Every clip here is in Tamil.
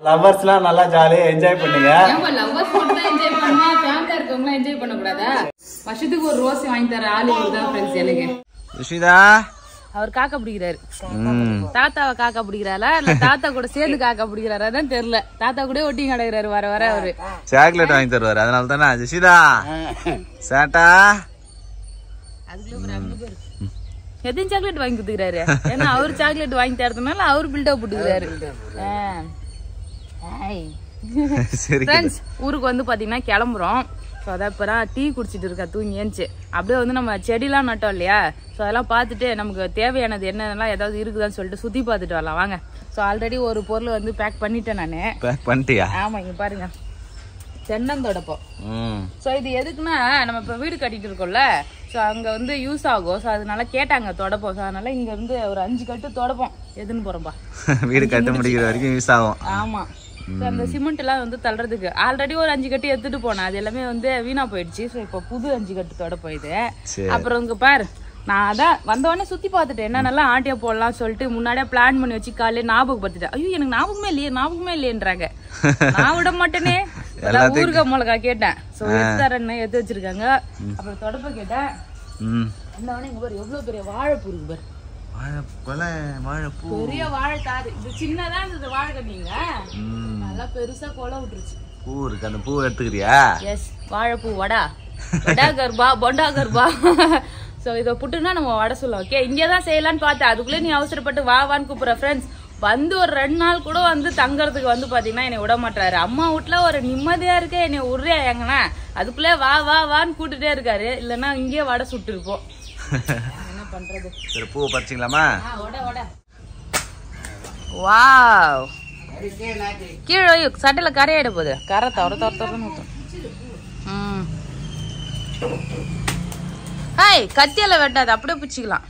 லவ்வர்ஸ்லாம் நல்லா ஜாலியா என்ஜாய் பண்ணுங்க ஏன்பா லவ்வர்ஸ் மட்டும் தான் என்ஜாய் பண்ணுமா ஃபேமிலியா இருக்கவங்க என்ஜாய் பண்ணக்கூடாதா வருஷத்துக்கு ஒரு ரோஸ் வாங்கி தர ஆளு இவர் தான் ஃப்ரெண்ட்ஸ் எனக்கு ருஷிதா அவர் காக்கா பிடிக்கிறாரு தாத்தாவை காக்கா பிடிக்கிறாரா இல்ல தாத்தா கூட சேர்ந்து காக்கா பிடிக்கிறாரா தான் தெரியல தாத்தா கூட ஒட்டி கிடக்குறாரு வர வர அவரு சாக்லேட் வாங்கி தருவாரு அதனால தானே ருஷிதா சேட்டா எதையும் சாக்லேட் வாங்கி கொடுத்துக்கிறாரு ஏன்னா அவர் சாக்லேட் வாங்கி தரதுனால அவர் பில்டப் போட்டுக்கிறாரு சரி ஃப்ரெண்ட்ஸ் ஊருக்கு வந்து பாத்தீங்கன்னா கிளம்புறோம் ஸோ அதான் இப்போ தான் டீ குடிச்சிட்டு இருக்கா தூங்கி ஏந்துச்சு அப்படியே வந்து நம்ம செடிலாம் நட்டோம் இல்லையா ஸோ அதெல்லாம் பார்த்துட்டு நமக்கு தேவையானது என்னென்னலாம் ஏதாவது இருக்குதான்னு சொல்லிட்டு சுற்றி பார்த்துட்டு வரலாம் வாங்க ஸோ ஆல்ரெடி ஒரு பொருள் வந்து பேக் பண்ணிட்டேன் நான் பேக் பண்ணிட்டியா ஆமாம் இங்கே பாருங்க தென்னந்தொடப்பம் ம் ஸோ இது எதுக்குன்னா நம்ம இப்போ வீடு கட்டிட்டு இருக்கோம்ல ஸோ அங்கே வந்து யூஸ் ஆகும் ஸோ அதனால கேட்டாங்க தொடப்போம் ஸோ அதனால இங்கே இருந்து ஒரு அஞ்சு கட்டு தொடப்போம் எதுன்னு போகிறோம்ப்பா வீடு கட்ட முடிக்கிற வரைக்கும் யூஸ் ஆகும் ஆமா So, அந்த சிமெண்ட் எல்லாம் வந்து தள்ளுறதுக்கு ஆல்ரெடி ஒரு அஞ்சு கட்டு எடுத்துட்டு போனேன் அது எல்லாமே வந்து வீணா போயிடுச்சு ஸோ இப்போ புது அஞ்சு கட்டு தொட போயிது சரி. அப்புறம் இங்க பாரு நான் அதான் வந்தவொடனே சுத்தி பார்த்துட்டேன் என்னென்னலாம் ஆட்டியா போடலாம் சொல்லிட்டு முன்னாடியே பிளான் பண்ணி வச்சு காலையில ஞாபகப்படுத்திட்டேன் ஐயோ எனக்கு ஞாபகமே இல்லையே ஞாபகமே இல்லையன்றாங்க நான் விட மாட்டேனே அதான் ஊறுகாய் மிளகா கேட்டேன் ஸோ எடுத்து தரேன்னு எடுத்து வச்சிருக்காங்க அப்புறம் தொடப்ப கேட்டேன் ம் வந்தவொடனே இங்க பாரு எவ்வளவு பெரிய வாழைப்பூ இருக்கு பாரு வாழைப்பழ வாழைப்பூ பெரிய வாழைத்தாறு இது சின்னதா இருந்தது வாழை கட்டிங்க ம் நல்லா பெருசா கொலை விட்டுருச்சு பூ இருக்கு அந்த பூ எடுத்துக்கிறியா எஸ் வாழைப்பூ வடா வடா கர்ப்பா பொண்டா கர்ப்பா ஸோ இதை புட்டுனா நம்ம வடை சொல்லலாம் ஓகே இங்கே தான் செய்யலான்னு பார்த்தேன் அதுக்குள்ளே நீ அவசரப்பட்டு வா வான்னு கூப்பிட்ற ஃப்ரெண்ட்ஸ் வந்து ஒரு ரெண்டு நாள் கூட வந்து தங்கறதுக்கு வந்து பாத்தீங்கன்னா என்னை விட மாட்டாரு அம்மா வீட்ல ஒரு நிம்மதியா இருக்க என்னை விட்றியா எங்கண்ணா அதுக்குள்ளே வா வா வான்னு கூட்டுட்டே இருக்காரு இல்லைன்னா இங்கேயே வடை சுட்டு இருப்போம் என்ன பண்றது சரி பூவை பறிச்சிக்கலாமா ஆ, வடை, வடை. வாவ் கீழே வை, சட்டையில கரையாயிட போகுது கரை தவற தவற தவறன்னு ஊத்தும் ம் ஹாய் கத்தியால வெட்டாது அப்படியே பிச்சுக்கலாம்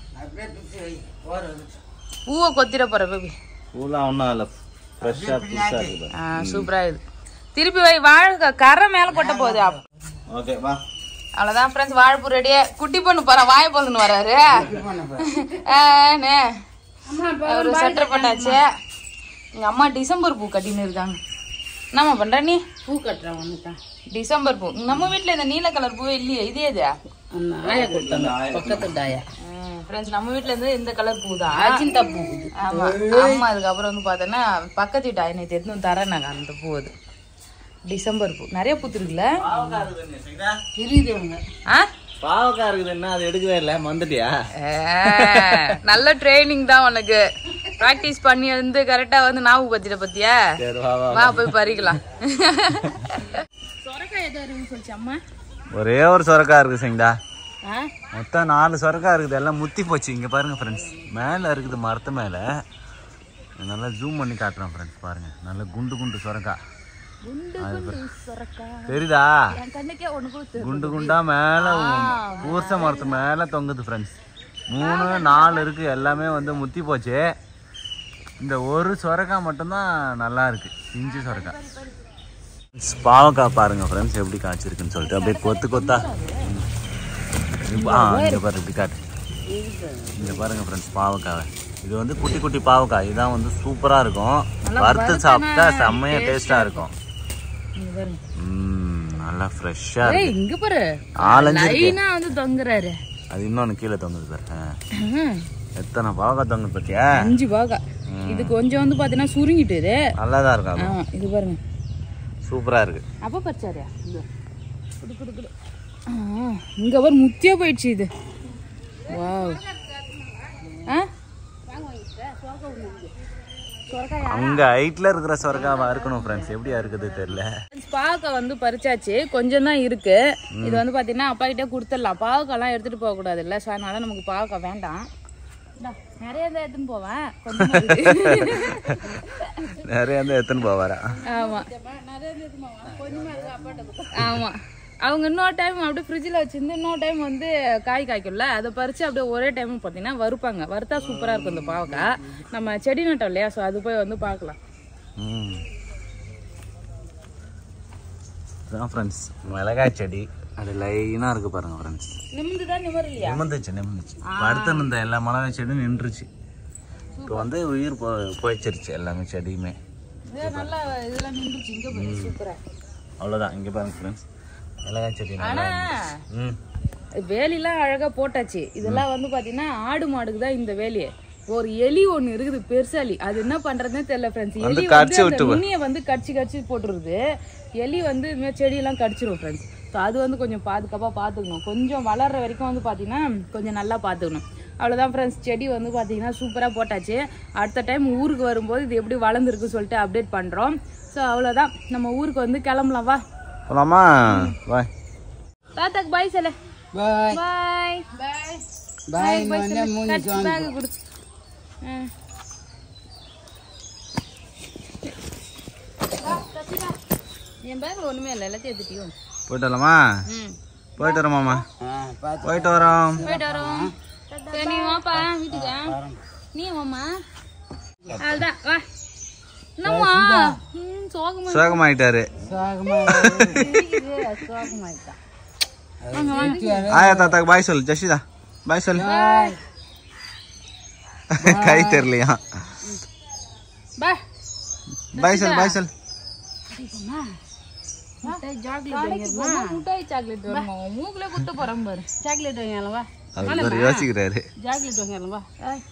பூவை கொத்திர போற பேபி பூலாம் ஒன்றும் இல்லை ஃப்ரெஷ்ஷாக புதுசாக இருக்குது ஆ சூப்பரா இது திருப்பி வை வாழை கரை மேல கொட்ட போகுது அப்- ஓகே வா அவ்வளவுதான் ஃப்ரெண்ட்ஸ் வாழைப்பூ ரெடியே குட்டி பொண்ணு போற வாய பொண்ணு வராரு ஆ, அண்ணே. அவரு சட்டை பண்ணாச்சு எங்க அம்மா டிசம்பர் பூ கட்டின்னு இருக்காங்க என்னம்மா பண்ற நீ பூ கட்டுறேன் ஒன்றுதான் டிசம்பர் பூ நம்ம வீட்ல இந்த நீல கலர் பூ இல்லையே இதே இது ஆயா கொடுத்தாங்க பக்கத்து டாயா ஃப்ரெண்ட்ஸ் நம்ம வீட்ல இருந்து இந்த கலர் பூ தான் அஜிந்தா பூ இது. ஆமா ஆமா அதுக்கப்புறம் வந்து பார்த்தோன்னா பக்கத்து வீட்டு ஆயனை எடுத்து தரேன் நாங்க அந்த பூ அது டிசம்பர் பூ நிறைய பூத்துருக்குல்ல தெரியுதுவங்க ஆ பாவக்காய் இருக்குது என்ன அது எடுக்கவே இல்லை மந்துட்டியா ஆ, நல்ல ட்ரைனிங் தான் உனக்கு பிராக்டிஸ் பண்ணி வந்து கரெக்டா வந்து ஞாபகம் பத்திட்ட பத்தியா சரி வா வா வா போய் பறிக்கலாம் சொரக்காய் எதோ இருக்குன்னு சொல்லிச்சு அம்மா ஒரே ஒரு சொரக்காய் இருக்குது சிங்கடா ஆ மொத்தம் நாலு சொரக்காய் இருக்குது எல்லாம் முத்தி போச்சு இங்கே பாருங்க ஃப்ரெண்ட்ஸ் மேலே இருக்குது மரத்து மேலே நல்லா ஜூம் பண்ணி காட்டுறேன் ஃப்ரெண்ட்ஸ் பாருங்க நல்ல குண்டு குண்டு சொரக்காய் குண்டு குண்டு சொரக்காய் தெரியுதா என் கண்ணுக்கே ஒண்ணு கொடுத்து குண்டு குண்டா மேலே பூச மரத்து மேலே தொங்குது ஃப்ரெண்ட்ஸ் மூணு நாலு இருக்குது எல்லாமே வந்து முத்தி போச்சு இந்த ஒரு சொரக்காய் மட்டும்தான் நல்லா இருக்கு இஞ்சி சொரக்காய் பாவக்காய் பாருங்க ஃப்ரெண்ட்ஸ் எப்படி காய்ச்சிருக்குன்னு சொல்லிட்டு அப்படியே கொத்து கொத்தா ம். ஆ இங்கே பாரு இப்படி காட்டு இங்கே பாருங்க ஃப்ரெண்ட்ஸ் பாவக்காய் இது வந்து குட்டி குட்டி பாவக்காய் இதுதான் வந்து சூப்பராக இருக்கும் வறுத்து சாப்பிட்டா செம்மையாக டேஸ்ட்டாக இருக்கும் இங்க பாருங்க ம் நல்லா ஃப்ரெஷ்ஷாக ஏய் இருக்கு இங்க பாரு ஆலஞ்சு இருக்கு லைனா வந்து தொங்குறாரு அது இன்னொன்று கீழே தொங்குது பாரு ஆ. எத்தனை பாவக்காய் தொங்குது பார்த்தியா அஞ்சு பாகா இது கொஞ்சம் வந்து பாத்தீங்கன்னா சுருங்கிட்டு இது நல்லா தான் இருக்கும் அது. ஆ, இது பாருங்க சூப்பராக இருக்கு அப்ப பறிச்சாரியா குடு குடு குடு ஆ, இங்க ஒரு முத்தியா போயிடுச்சு இது வாவ் ஆ அங்க ஹைட்ல இருக்கிற சொரக்காவா இருக்கணும் ஃப்ரெண்ட்ஸ் எப்படியா இருக்குது தெரியல பாவக்காய் வந்து பறிச்சாச்சு கொஞ்சம் தான் இருக்கு இது வந்து பாத்தீங்கன்னா அப்பா கிட்டே கொடுத்துடலாம் பாவக்காய்லாம் எடுத்துட்டு போக கூடாது இல்ல ஸோ அதனால நமக்கு பாவக்காய் வேண்டாம் இந்தா, நிறைய தான் எடுத்துன்னு போவேன் கொஞ்சமா இருக்கு. நிறைய வந்து எத்தனை போவாரா ஆமா ஆமா அவங்க இன்னொரு டைம் அப்படியே ஃப்ரிட்ஜில் வச்சிருந்து இன்னொரு டைம் வந்து காய் காய்க்கும்ல அதை பறிச்சு அப்படியே ஒரே டைம் பார்த்தீங்கன்னா வறுப்பாங்க வறுத்தா சூப்பராக இருக்கும் இந்த பாவக்காய் நம்ம செடி நட்டோம் இல்லையா ஸோ அது போய் வந்து பார்க்கலாம் ம் இதான் ஃப்ரெண்ட்ஸ் மிளகாய் செடி அது லைனாக இருக்கு பாருங்க ஃப்ரெண்ட்ஸ் நிமிந்து தான் நிமர் இல்லையா நிமிந்துச்சு நிமிந்துச்சு அடுத்து இருந்த எல்லா மிளகாய் செடியும் நின்றுச்சு இப்போ வந்து உயிர் போ போயிச்சிருச்சு எல்லாமே செடியுமே நல்லா இதெல்லாம் நின்றுச்சு இங்க பாரு சூப்பரா அவ்வளோதான் இங்கே பாருங்க ஃப்ரெண்ட்ஸ் மிளகாய் செடி நல்லா இருந்துச்சு. ம் வேலிலாம் அழகா போட்டாச்சு இதெல்லாம் வந்து பாத்தீங்கன்னா ஆடு மாடுக்கு தான் இந்த வேலியை ஒரு எலி ஒண்ணு இருக்குது பெருசாலி அது என்ன பண்றதுன்னே தெரியல ஃப்ரெண்ட்ஸ் எலி வந்து கடிச்சு அந்த விட்டு நுனியை வந்து கடிச்சு கடிச்சு போட்டுருது எலி வந்து இந்த மாதிரி செடியெல்லாம் கடிச்சிரும் ஃப்ரெண்ட்ஸ் ஸோ அது வந்து கொஞ்சம் பாதுகாப்பா பார்த்துக்கணும் கொஞ்சம் வளர்ற வரைக்கும் வந்து பாத்தீங்கன்னா கொஞ்சம் நல்லா பார்த்துக்கணும் அவ்வளோதான் ஃப்ரெண்ட்ஸ் செடி வந்து பார்த்தீங்கன்னா சூப்பராக போட்டாச்சு அடுத்த டைம் ஊருக்கு வரும்போது இது எப்படி வளர்ந்துருக்கு சொல்லிட்டு அப்டேட் பண்ணுறோம் ஸோ அவ்வளோதான் நம்ம ஊருக்கு வந்து கிளம்பலாம் வா போலாமா பாய் தாத்தாக்கு பாய் செல்ல பாய் பாய் பாய் பாய் வந்து மூணு பேக் கொடு ஆ. என் பேக்ல ஒண்ணுமே இல்லை எல்லாத்தையும் எடுத்துட்டியும் போயிட்டு வரலாமா ம் போயிட்டு வரோமாமா ஆ பார்த்து போயிட்டு வரோம் போயிட்டு வரோம் சரி நீ வாப்பா வீட்டுக்கு நீ வாம்மா அதுதான் வா என்னம்மா ம் சோகமா சோகமாயிட்டாரு சோகமா சோகமாயிட்டான் ஆயா தாத்தாக்கு பாய் சொல்லு ஜஷிதா பாய் சொல்லு கை தெரியலையா பா பாய் சொல்லு பாய் சொல்லு முட்டாய் சாக்லேட் வருமா உன் மூக்குல குத்த போறேன் பாரு சாக்லேட் வாங்கலாம் வா அவர் ஒரு யோசிக்கிறாரு சாக்லேட் வாங்கலாம் வா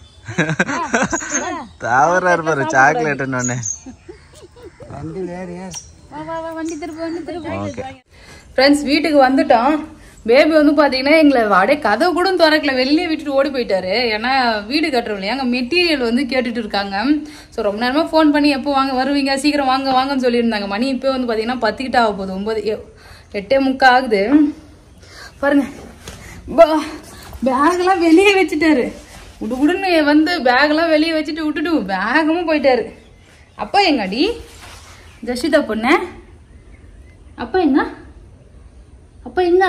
தவறா இருப்பாரு சாக்லேட்னு ஒண்ணு ரெண்டு பேர் யார் வா வா வா வண்டி திருப்பு வண்டி திருப்பு ஓகே ஃப்ரெண்ட்ஸ் வீட்டுக்கு வந்துட்டோம் பேபி வந்து பாத்தீங்கன்னா எங்களை அப்படியே கதவு கூட திறக்கல வெளியே விட்டுட்டு ஓடி போயிட்டாரு ஏன்னா வீடு கட்டுறோம் இல்லையா அங்கே மெட்டீரியல் வந்து கேட்டுட்டு இருக்காங்க ஸோ ரொம்ப நேரமா ஃபோன் பண்ணி எப்போ வாங்க வருவீங்க சீக்கிரம் வாங்க வாங்கன்னு சொல்லியிருந்தாங்க மணி இப்போ வந்து பாத்தீங்கன்னா பத்துக்கிட்ட ஆக போகுது ஒன்பது எ- எட்டே முக்கா ஆகுது பாருங்க பேக்லாம் வெளியே வச்சுட்டாரு உடுகுடுன்னு வந்து பேக்லாம் வெளியே வச்சுட்டு விட்டுட்டு பேகமும் போயிட்டாரு அப்பா எங்கடி ஜஷிதா பொண்ணு அப்பா எங்க அப்பா எங்க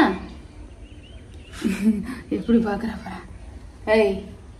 எப்படி பாக்குறப்ப ஏய்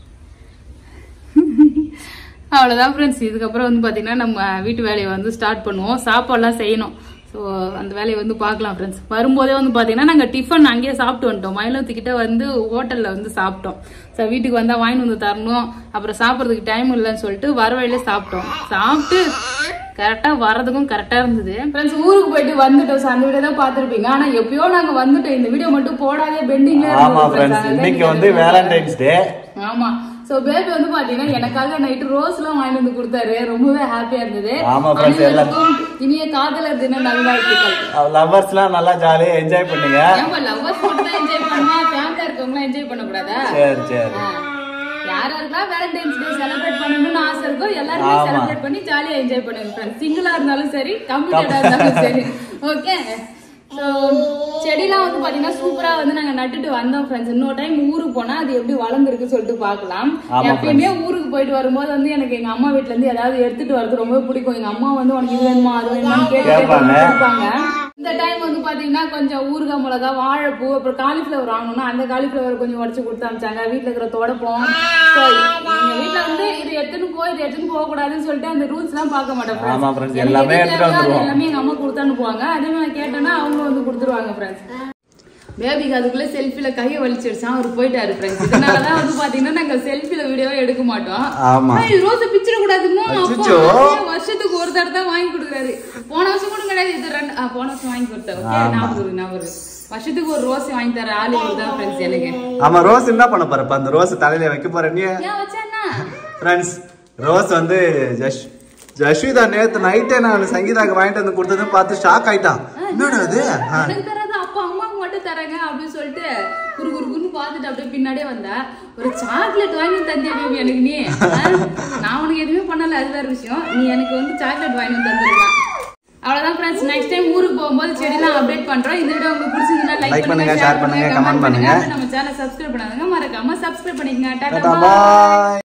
அவ்வளோதான் ஃப்ரெண்ட்ஸ் இதுக்கப்புறம் வந்து பார்த்தீங்கன்னா நம்ம வீட்டு வேலையை வந்து ஸ்டார்ட் பண்ணுவோம் சாப்பாடுலாம் செய்யணும் ஸோ அந்த வேலையை வந்து பார்க்கலாம் ஃப்ரெண்ட்ஸ் வரும்போதே வந்து பார்த்தீங்கன்னா நாங்கள் டிஃபன் அங்கேயே சாப்பிட்டு வந்துட்டோம் மயிலத்துக்கிட்ட வந்து ஹோட்டலில் வந்து சாப்பிட்டோம் ஸோ வீட்டுக்கு வந்தால் வாங்கிட்டு வந்து தரணும் அப்புறம் சாப்பிட்றதுக்கு டைம் இல்லைன்னு சொல்லிட்டு வர வழியிலே சாப்பிட்டோம் சாப்பிட்டு கரெக்டாக வரதுக்கும் கரெக்டாக இருந்தது ஃப்ரெண்ட்ஸ் ஊருக்கு போயிட்டு வந்துட்டோம் ஸோ அந்த வீடியோ தான் பார்த்துருப்பீங்க ஆனால் எப்பயோ நாங்கள் வந்துட்டோம் இந்த வீடியோ மட்டும் போடாதே பெண்டிங்ல ஆமா ஃப்ரெண்ட்ஸ் இன்னைக்கு வந்து வேலண்டைன்ஸ் டே ஆமா சோ பேபி வந்து பாத்தீங்கன்னா எனக்காக நைட்டு ரோஸ் எல்லாம் வாங்கிட்டு வந்து கொடுத்தாரு ரொம்பவே ஹாப்பியா இருந்தது ஆமா friends, எல்லாம். அனைவருக்கும் இனிய காதலர் தின நல்வாழ்த்துக்கள் லவ்வர்ஸ்லாம் நல்லா ஜாலியா என்ஜாய் பண்ணுங்க ஏன்பா லவ்வர்ஸ் மட்டும் தான் என்ஜாய் பண்ணுவா ஃபேமிலியா இருக்கவங்க என்ஜாய் பண்ண கூடாதா சரி சரி யார் யாருக்கெல்லாம் வேலண்டைன்ஸ் டே செலிப்ரேட் பண்ணணும்னு ஆசை இருக்கோ எல்லாருமே செலிப்ரேட் பண்ணி ஜாலியா என்ஜாய் பண்ணுங்க ஃப்ரெண்ட்ஸ் சிங்கிளா இருந்தாலும் சரி கம்ப்ளீட்டடா இருந்தாலும் சரி ஓகே ஸோ செடிலாம் வந்து பாத்தீங்கன்னா சூப்பரா வந்து நாங்க நட்டுட்டு வந்தோம் ஃப்ரெண்ட்ஸ் இன்னொரு டைம் ஊருக்கு போனா அது எப்படி வளர்ந்துருக்கு சொல்லிட்டு பார்க்கலாம் எப்பயுமே ஊருக்கு போயிட்டு வரும்போது வந்து எனக்கு எங்க அம்மா வீட்ல இருந்து ஏதாவது எடுத்துட்டு வரது ரொம்ப பிடிக்கும் எங்க அம்மா வந்து உனக்கு இது வேணுமா அது வேணுமான்னு கேட்டு கேட்டு கேட்பாங்க. கொடுப்பாங்க இந்த டைம் வந்து பாத்தீங்கன்னா கொஞ்சம் ஊறுகாய் மிளகா வாழைப்பூ அப்புறம் காலிஃபிளவர் வாங்கணும்னா அந்த காலிஃபிளவர் கொஞ்சம் உடச்சு கொடுத்து அமிச்சாங்க வீட்ல இருக்கிற தொடப்போம் So, எங்க வீட்ல வந்து இது எடுத்துன்னு போய் இது எடுத்துன்னு போக கூடாதுன்னு சொல்லிட்டு அந்த ரூல்ஸ் எல்லாம் பார்க்க மாட்டேன் friends. ஆமா friends, எனக்கு எல்லாமே எது எடுத்துட்டு தேவையோ அது வந்துருவோம். எல்லாமே எங்க அம்மா கொடுத்து அனுப்புவாங்க அதே மாதிரி நான் கேட்டேன்னா அவங்க வந்து கொடுத்துருவாங்க ஃப்ரெண்ட்ஸ் பேபிக்கு அதுக்குள்ள செல்ஃபில கையை வலிச்சிருச்சான் அவர் போயிட்டாரு ஃப்ரெண்ட்ஸ் இதனாலதான் வந்து பாத்தீங்கன்னா நாங்க செல்ஃபில வீடியோவே எடுக்க மாட்டோம் ஆமா ரோஸ் பிச்சிட கூடாதுன்னு அச்சச்சோ. வருஷத்துக்கு ஒரு தடவை தான் வாங்கி கொடுக்குறாரு போன வருஷம் கூட கிடையாது இது ரெண்டு ஆ, போன வருஷம் வாங்கி கொடுத்தாரு ஓகே ஞாபகம் இருக்கு, ஞாபகம் இருக்கு. வருஷத்துக்கு ஒரு ரோஸ் வாங்கி தர ஆளு தான் ஃப்ரெண்ட்ஸ் எனக்கு ஆமா ரோஸ் என்ன பண்ண போறப்ப அந்த ரோஸ் தலையில வைக்க போற நீ ஏன் வச்சானா ஃப்ரெண்ட்ஸ் ரோஸ் வந்து ஜஷ் ஜஷ்விதா நேத்து நைட்டே நான் சங்கீதாக்கு வாங்கிட்டு வந்து கொடுத்ததும் பார்த்து ஷாக் ஆயிட்டான் என்னடா அது ஆ, எனக்கு தராது அப்பா அம்மாவுக்கு மட்டும் தராங்க அப்படின்னு சொல்லிட்டு குரு குரு குருன்னு பார்த்துட்டு அப்படியே பின்னாடியே வந்தா ஒரு சாக்லேட் வாங்கி தந்தியா பேபி எனக்கு நீ ஆ? நான் உனக்கு எதுவுமே பண்ணல அது வேற விஷயம் நீ எனக்கு வந்து சாக்லேட் வாங்கி வந்து தந்துருக்கலாம் அவ்வளவுதான் ஃப்ரெண்ட்ஸ் நெக்ஸ்ட் டைம் ஊருக்கு போகும்போது செடிலாம் அப்டேட் பண்றோம் இந்த வீடியோ உங்களுக்கு பிடிச்சிருந்தா Like லைக் பண்ணுங்க, பண்ணுங்க share ஷேர் பண்ணுங்க, பண்ணுங்க comment கமெண்ட் பண்ணுங்க பண்ணுங்க. நம்ம சேனல் சப்ஸ்கிரைப் பண்ணாதீங்க மறக்காம சப்ஸ்கிரைப் பண்ணிக்கங்க டாடா டாடா பாய் பாய்